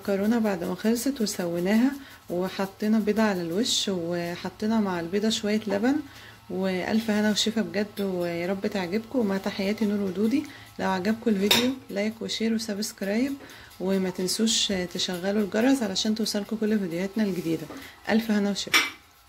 المكرونة بعد ما خلصت وسويناها وحطينا بيضة على الوش وحطينا مع البيضة شوية لبن وألف هنا وشفا بجد ويا رب تعجبكم ومع تحياتي نور ودودي لو عجبكم الفيديو لايك وشير وسبسكرايب وما تنسوش تشغلوا الجرس علشان توصلكم كل فيديوهاتنا الجديدة ألف هنا وشفا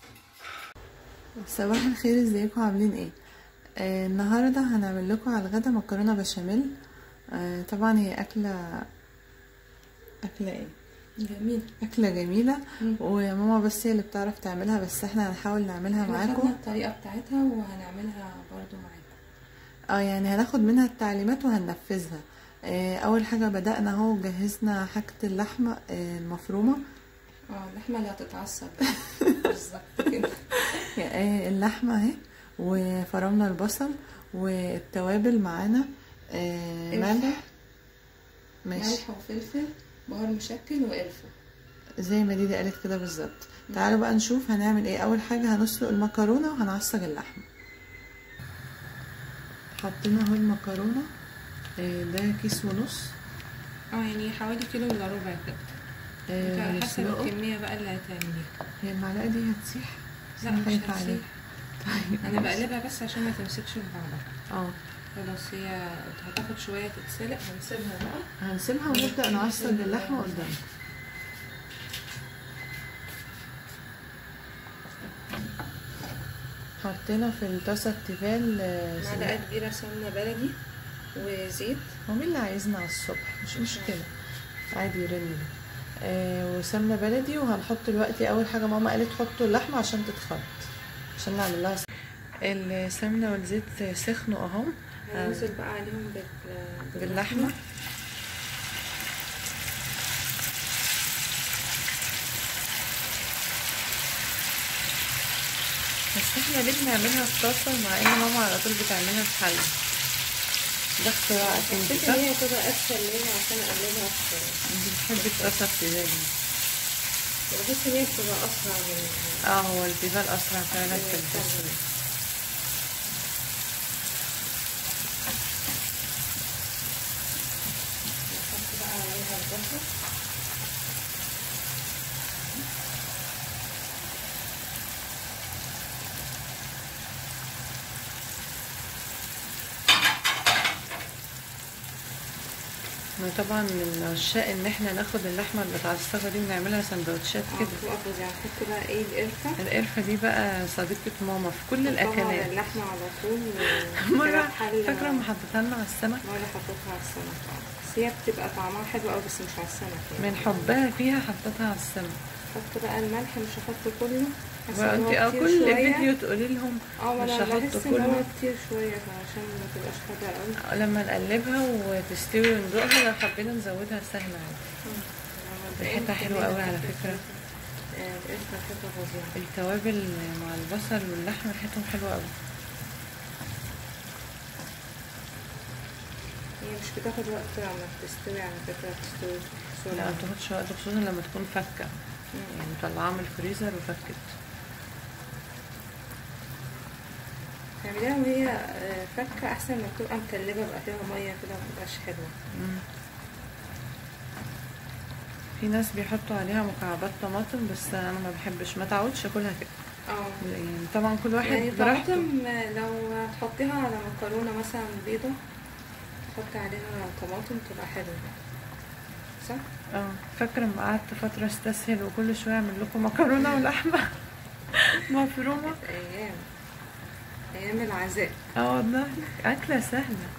صباح الخير ازيكم عاملين ايه آه النهارده هنعمل لكم على الغدا مكرونه بشاميل آه طبعا هي اكله اكله ايه جميل اكله جميله مم. وماما بس هي اللي بتعرف تعملها بس احنا هنحاول نعملها احنا معاكم خدنا الطريقة بتاعتها وهنعملها برضو معاكم اه يعني هناخد منها التعليمات وهننفذها آه اول حاجه بدأنا اهو جهزنا حاجه اللحمه آه المفرومه اه اللحمة اللي هتتعصب بالظبط كده آه اللحمه اهي وفرمنا البصل والتوابل معانا آه قرفة. ملح ماشي ملح وفلفل بهار مشكل وقرفة زي ما ديدي قالت كده بالظبط تعالوا بقى نشوف هنعمل ايه اول حاجه هنسلق المكرونه وهنعصج اللحمه حطينا اهو المكرونه آه، ده كيس ونص اه يعني حوالي كيلو الا ربع كده آه، على حسب هنسلقه. الكمية بقى اللي هتعمليها هي المعلقه دي هتسيح بس لا أنا مش خايفة هتسيح عليها. طيب انا بقلبها بس عشان ما تمسكش في بعضها اه خلاص هي هتاخد شوية تتسلق هنسيبها بقى هنسيبها ونبدا نعصج اللحمه قدام حطينا في الطاسه التيفال آه، معلقة كبيرة سمنة بلدي وزيت هو مين اللي عايزنا على الصبح مش مشكلة عادي يرن لي. آه وسمنة بلدي وهنحط دلوقتي أول حاجة ماما قالت حطوا اللحمة عشان تتخلط عشان نعمل لها س- السمنة والزيت سخنوا اهو هننزل بقى عليهم بال... باللحمة بس احنا ليه بنعملها في طاسة مع ان ماما على طول بتعملها في حلة ده اختراع اكيد حسيت صح؟ ان هي تبقى اسهل ليا عشان اقلبها في انت بتحبي الطاسة ابتدائي بحس ان هي بتبقى اسرع من اه هو التيفال اسرع فعلا في التسويق نحط بقى عليها البصل انا طبعا من عشاق ان احنا ناخد اللحمه المتعصجه دي ونعملها سندوتشات اه كده بتبقى فظيعة نحط بقى ايه القرفة القرفة دي بقى صديقة ماما في كل نحطها على الأكلات اللحمة على طول مرة وكده حلة فاكرة ما حطيتها لنا على السمك مرة حطيتها على السمك اه بس هي بتبقى طعمها حلو قوي بس مش على السمك يعني من حبها فيها حطيتها على السمك حط بقى الملح مش هحط كله حاسة إن وانت هو اه كتير كل شوية. فيديو تقولي لهم اه ما مش انا هحط بحس ان هو كله كتير شوية عشان ما تبقاش حادقة قوي لما نقلبها وتستوي وندوقها لو حبينا نزودها سهل عادي ريحتها حلوة قوي على فكرة. القرفة ريحتها فظيعة التوابل مع البصل واللحمة ريحتهم حلوة قوي هي مش بتاخد وقت لما بتستوي على فكرة بتستوي لا بسرعة ما بتاخدش وقت خصوصا لما تكون فكة يعني مطلعاها من الفريزر وفكت تعمليها وهي آه، فكة أحسن ما تبقى مكلبة بقى فيها مية كده متبقاش حلوة مم. في ناس بيحطوا عليها مكعبات طماطم بس انا ما بحبش ما تعودش اكلها كده اه يعني طبعا كل واحد يعني براحته طماطم آه، لو هتحطيها على مكرونة مثلا بيضة تحطي عليها طماطم تبقى حلوة صح؟ اه فاكره لما قعدت فتره استسهل وكل شويه اعمل لكم مكرونه ولحمه مفرومه كانت أيام أيام العزاء اه والله اكله سهله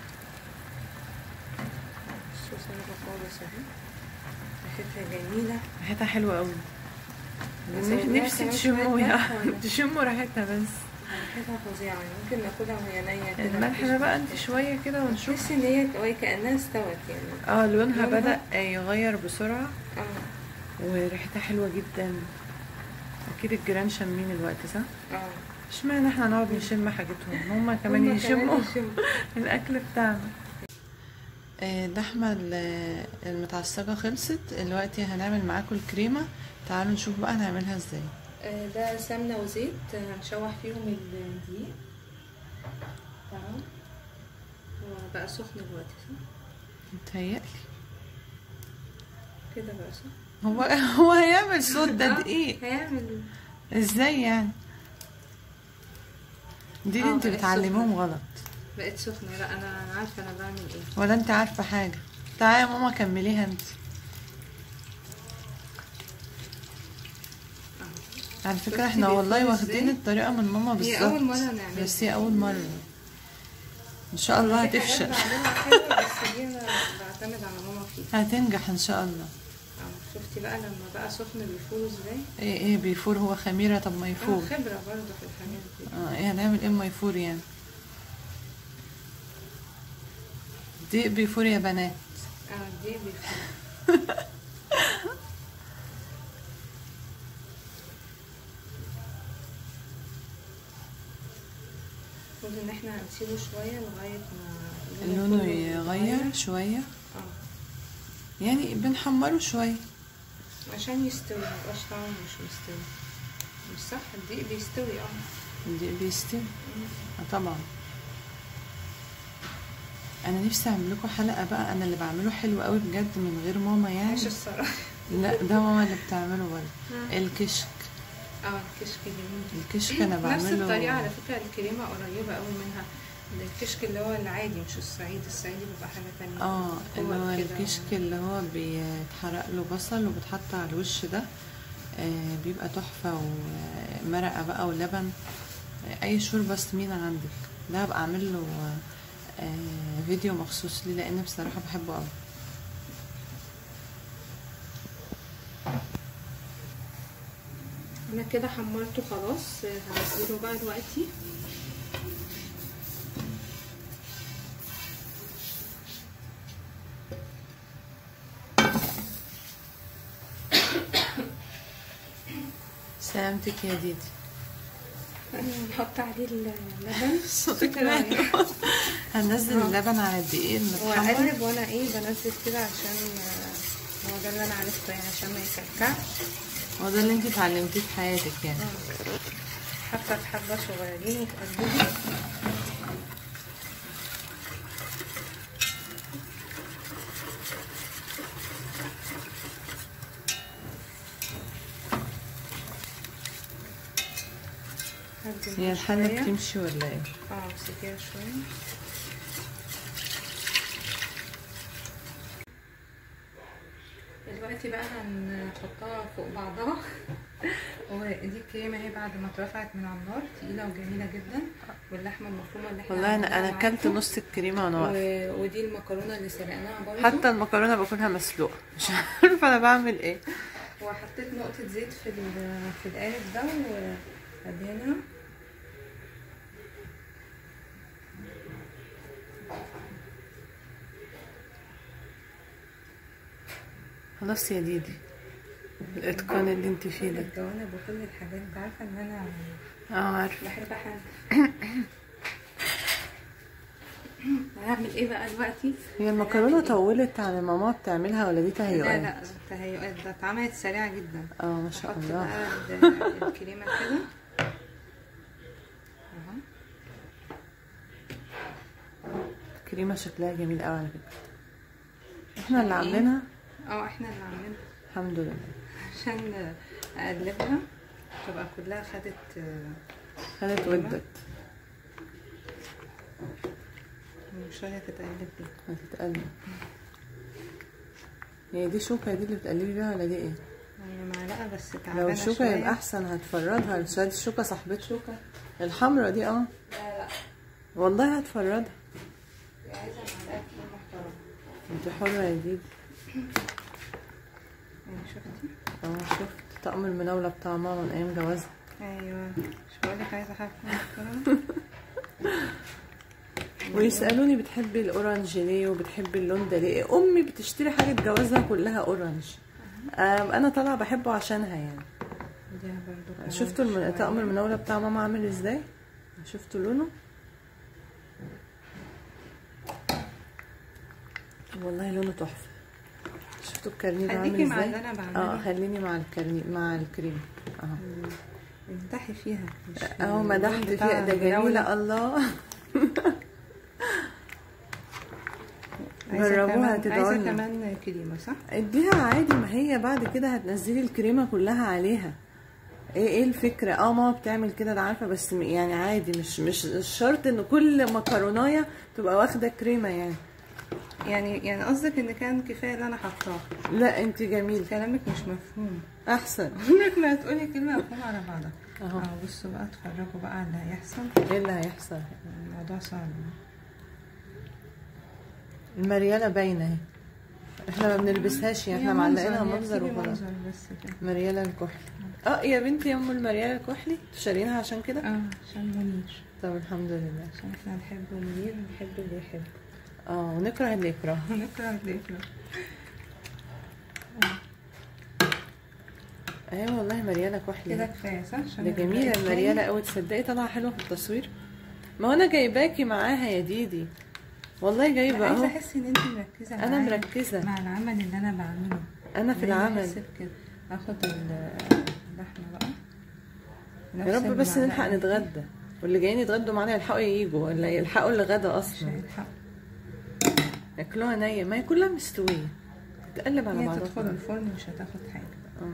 الصوص أنا خالص أهي ريحتها جميلة ريحتها حلوه قوي أزود لها نفسي كمان تشموا شوية يا ملح ولا؟ تشموا ريحتها بس ريحتها فظيعة يعني ممكن ناكلها وهي نية كده الملح مفيش ده بقى انت مشكلة. شويه كده ونشوف تحسي ان هي وهي كأنها استوت يعني اه لونها لونها؟ بدا يغير بسرعه اه وريحتها حلوه جدا اكيد الجيران شامين الوقت صح اه اشمعنى احنا نقعد نشم حاجتهم هما كمان هما يشموا يشموا. الاكل بتاعنا اللحمه ال- المتعصجه خلصت دلوقتي هنعمل معاكم الكريمه تعالوا نشوف بقى هنعملها ازاي آه، ده سمنة وزيت آه، هنشوح فيهم الدقيق تمام هو بقى سخن دلوقتي صح؟ متهيألي كده بقى صح هو هو هيعمل صوت ده آه، دقيق هيعمل ازاي يعني دي آه، انت بقت بتعلميهم غلط بقت سخنة لا انا أنا عارفة انا بعمل ايه ولا انت عارفه حاجه تعالي يا ماما كمليها انت أهو. على فكره شفتي احنا والله بيفور واخدين ازاي؟ الطريقه من ماما بالظبط هي اول مرة نعملها بس هي اول مره ان شاء الله في حاجات هتفشل بعملها حلوة بس دي انا بعتمد على ماما فيها هتنجح ان شاء الله اه شفتي بقى لما بقى سخن بيفور ازاي ايه ايه بيفور هو خميره طب ما اه يفور خبرة برضه في الحاجات دي اه ايه هنعمل ايه ما يفور يعني دي بيفور يا بنات اه دي بيفور المفروض ان احنا هنسيبه شوية لغاية ما لونه كله يغير شويه اه يعني بنحمره شويه عشان يستوي ميبقاش طعمه مش مستوي مش صح الدقيق بيستوي اه دي بيستوي اه طبعا انا نفسي اعمل لكم حلقه بقى انا اللي بعمله حلو قوي بجد من غير ماما يعني مش الصراحة لا ده ماما اللي بتعمله برضه الكشك اه الكشك جميل الكشك انا نفس بعمله الطريقة على فكرة الكريمة قريبة قوي منها الكشك اللي هو العادي مش الصعيد الصعيدي بيبقى حاجة تانية اه اللي هو كور كده. الكشك اللي هو بيتحرق له بصل وبتحط على الوش ده آه بيبقى تحفة ومرقة بقى ولبن آه اي شوربة سمينة عندك ده هبقى اعمل له آه فيديو مخصوص ليه لان بصراحة بحبه قوي انا كده حمرته خلاص هنزله بقى دلوقتي سلامتك يا ديدي نحط عليه اللبن صوتك كده يعني. ماله هننزل آه. اللبن على الدقيق المتحمر واقلب وانا ايه بنزل كده عشان آه، هو ده اللي انا عرفته يعني عشان ما يكلكعش هو ده اللي انت اتعلمتيه في حياتك يعني حبة حبة صغيرين وتقلبي هدي هي الحلة شوية. بتمشي ولا ايه اه امسكيها شوية دلوقتي بقى هنحطها فوق بعضها ودي الكريمة اهي بعد ما اترفعت من على النار تقيلة وجميلة جدا واللحمة المفرومة اللي احنا والله انا عملناها انا اكلت معاكم. نص الكريمه وانا واقفه و... ودي المكرونة اللي سلقناها برضو حتى المكرونه باكلها مسلوقه مش عارفه انا بعمل ايه وحطيت نقطة زيت في ال- في القالب ده وأدهنها خلاص يا ديدي الاتقان اللي انت فيه ده الجوانب وكل الحاجات انت عارفة ان انا اه عارفه بحب احل هعمل ايه بقى دلوقتي هي المكرونه طولت على ماما بتعملها ولا دي لا تهيؤات لا تهيؤات ده اتعملت سريعة جدا اه ما شاء احط الله بقى ال- الكريمة كده اهو الكريمه شكلها جميل قوي على فكره احنا اللي إيه؟ عاملينها اه احنا اللي عاملينها الحمد لله عشان اقلبها تبقى كلها خدت آه، خدت ودت شوية تتقلب دي هتتقلب هي دي شوكة دي اللي بتقلبي بيها ولا دي ايه؟ هي معلقة بس تعبانة لو الشوكة شوية. يبقى احسن هتفردها عشان دي الشوكة صاحبتها شوكة الحمرا دي اه لا لا والله هتفردها دي عايزة معلقة تكون محترمة انت حرة يا ديدي يعني شفتي اه شفت طقم المناولة بتاع ماما من ايام جوازها ايوه مش بقولك عايزة حاجة تكون محترمة ويسألوني بتحبي الأورنج ليه وبتحبي اللون ده ليه أمي بتشتري حاجة جوازها كلها أورنج آم، أنا طالعة بحبه عشانها يعني دي برضو كمان شفتوا الم- شوية. طقم المناولة بتاع ماما عامل ازاي شفتوا لونه والله لونه تحفة شفتوا الكرنيب عامل خليكي مع ازاي اللي أنا بعمله. اه خليني مع الكرنيب مع الكريم اهو امدحي فيها مش اهو اللون مدحت بتاع فيها ده المناولة. جميلة الله عايزة جربوها كمان تدعوا عايزة لنا. كمان كريمة صح؟ اديها عادي ما هي بعد كده هتنزلي الكريمه كلها عليها ايه ايه الفكره اه ماما بتعمل كده انا عارفه بس م- يعني عادي مش مش شرط ان كل مكرونايه تبقى واخده كريمه يعني يعني يعني قصدك ان كان كفاية اللي انا حطاه لا انت جميل كلامك مش مفهوم احسن عمرك ما هتقولي كلمة مفهومة على بعضها اهو اه بصوا بقى اتفرجوا بقى على اللي هيحصل ايه اللي هيحصل الموضوع صعب المريالة باينة اهي احنا ما بنلبسهاش يعني احنا هي معلقينها هي منظر بتيجي وخلاص منظر بس كده مريالة الكحلي اه يا بنتي يا ام المريالة الكحلي شارينها عشان كده اه عشان منير طب الحمد لله عشان احنا نحب منير ونحب اللي يحب اه ونكره اللي يكره ونكره اللي يكره ايوه والله مريالة كحلي كده كفاية صح؟ عشان ده جميلة الباقي المريالة قوي تصدقي طالعة حلوة في التصوير ما هو انا جايباكي معاها يا ديدي والله التاني. جايبة لا، عايزة اهو احس ان انت مركزة انا معايا مركزة مع العمل اللي انا بعمله انا في دايما العمل أحس بكده. اخد ال- اللحمة بقى يا رب بس المعلقة نلحق دي. نتغدى واللي جايين يتغدوا معانا يلحقوا ييجوا ولا يلحقوا الغدا مش اصلا هيلحق ياكلوها نية ما هي كلها مستوية تتقلب على هي بعضها تدخل الفرن مش هتاخد حاجة اه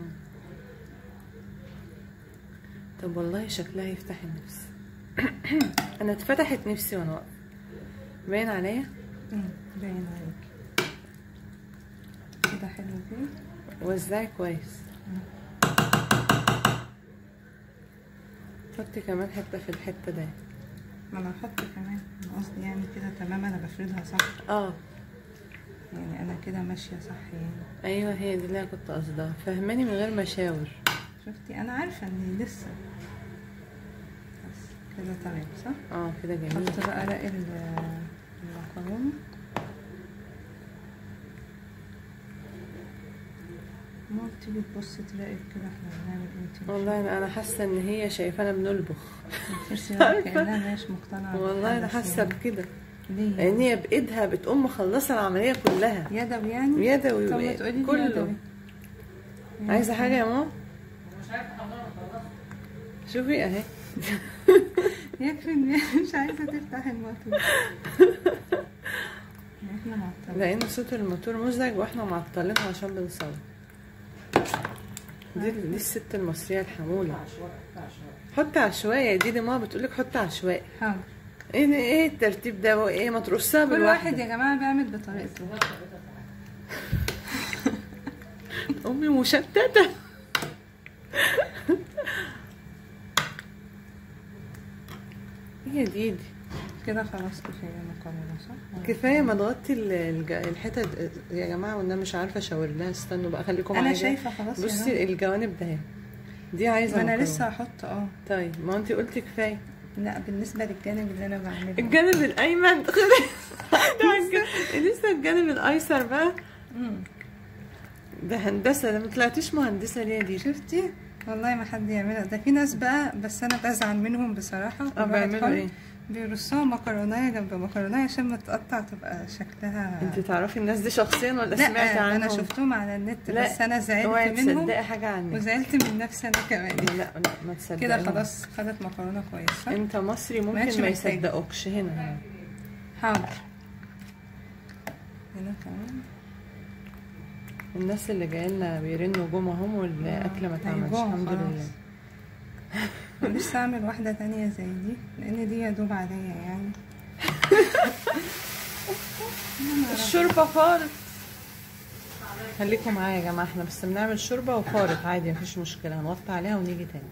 طب والله شكلها يفتح النفس انا اتفتحت نفسي وانا واقفه باين عليا امم باين عليك كده حلو كده وزعي كويس حطي كمان حته في الحته دي ما انا هحط كمان أنا قصدي يعني كده تمام انا بفردها صح اه يعني انا كده ماشية صح يعني ايوه هي دي اللي انا كنت قصدها فهماني من غير مشاور شفتي انا عارفة اني لسه بس كده تمام صح اه كده جميل حط بقى رق ال- المكرونة ما تيجي تبص تلاقي كده احنا بنعمل ايه تيجي والله انا انا حاسه ان هي شايفانا بنلبخ تحسي بقى كأنها مش مقتنعة والله انا بالحدث حاسه يعني. بكده ليه ان يعني؟ هي بايدها بتقوم مخلصه العمليه كلها يدوي يعني يدوي طب ما تقولي لي كله يدوي. عايزه حاجه يا ماما شوفي اهي يكفي ان هي مش عايزة تفتح الموتور احنا معطلين لان صوت الموتور مزعج واحنا معطلين عشان بنصور دي دي الست المصريه الحموله حط عشوائي دي دي ماما بتقولك حط عشوائي حاضر ايه ايه الترتيب ده وايه ما ترصها كل بالواحده واحد يا جماعة بيعمل بطريقته امي مشتته هي ديدي كده خلاص كفاية مكرونة صح؟ كفايه ما تغطي ال- الج- الحتت يا جماعه وانا مش عارفه اشاور لها استنوا بقى خليكم انا معايا شايفة خلاص يا بصي الجوانب ده اهي. دي عايزه ما انا مكرونة. لسه هحط اه طيب ما انت قلتي كفايه لا بالنسبة للجانب اللي انا بعمله الجانب الايمن ده الج- لسه الجانب الايسر بقى مم. ده هندسه ده ما طلعتيش مهندسه ليه دي شفتي والله ما حد يعملها ده في ناس بقى بس انا بزعل منهم بصراحة اه الواحد بيعملوا حر ايه بيرصوها مكرونية جنب مكرونية عشان ما تقطع تبقى شكلها انت تعرفي الناس دي شخصيا ولا لا سمعتي عنهم انا شفتهم على النت لا، بس انا اوعي زعلت منهم تصدقي حاجه عنك وزعلت من نفسي انا كمان لا لا ما تصدقي كده خلاص خدت مكرونة كويسة انت مصري ماشي ممكن ما محتاج. يصدقوكش هنا حاضر هنا كمان الناس اللي جايه لنا بيرنوا جم اهم والاكل ما اتعملش هيجوعوا الحمد خلاص. لله نفسي اعمل واحدة تانية زي دي لان دي يدوب عليا يعني الشوربه فارت خليكم معايا يا جماعه احنا بس بنعمل شوربه وفارت عادي مفيش مشكله هنوطي عليها ونيجي تاني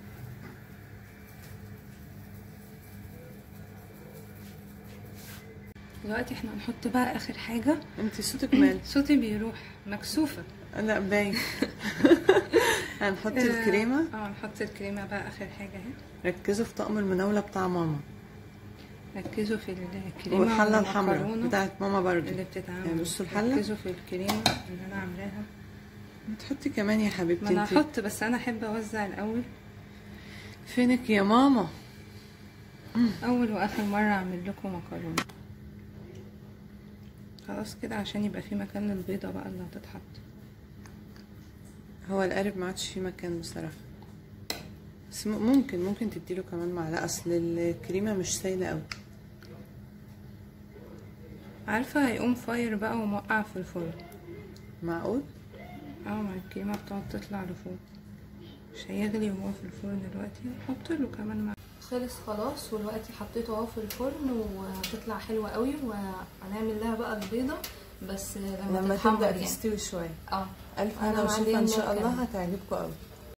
دلوقتي احنا هنحط بقى اخر حاجة انت صوتك مال صوتي بيروح مكسوفة لا باين هنحط الكريمه اه نحط الكريمة بقى اخر حاجة اهي ركزوا في طقم المناوله بتاع ماما ركزوا في الكريمة والحله الحمراء والمكرونة بتاعت ماما برضو اللي بتتعمل يعني بصوا الحلة. ركزوا في الكريمة اللي انا عاملاها تحطي كمان يا ما حبيبتي انا انت هحط بس انا احب اوزع الاول فينك يا ماما اول واخر مرة اعمل لكم مكرونة خلاص كده عشان يبقى في مكان للبيضة بقى اللي هتتحط هو القارب ما عادش فيه مكان بصراحه بس م- ممكن ممكن تديله كمان معلقه اصل الكريمه مش سايله قوي عارفه هيقوم فاير بقى وموقع في الفرن معقول اه ما الكريمه بتقعد تطلع لفوق مش هيغلي وهو في الفرن دلوقتي نحط له كمان مع خلص خلاص ودلوقتي حطيته اهو في الفرن وهتطلع حلوه قوي وهنعمل لها بقى البيضه بس لما, لما تتحمر تبدا يعني تستوي شويه اه الف أنا هنا معلية وشفا ان شاء النار الله كمان. هتعجبكم قوي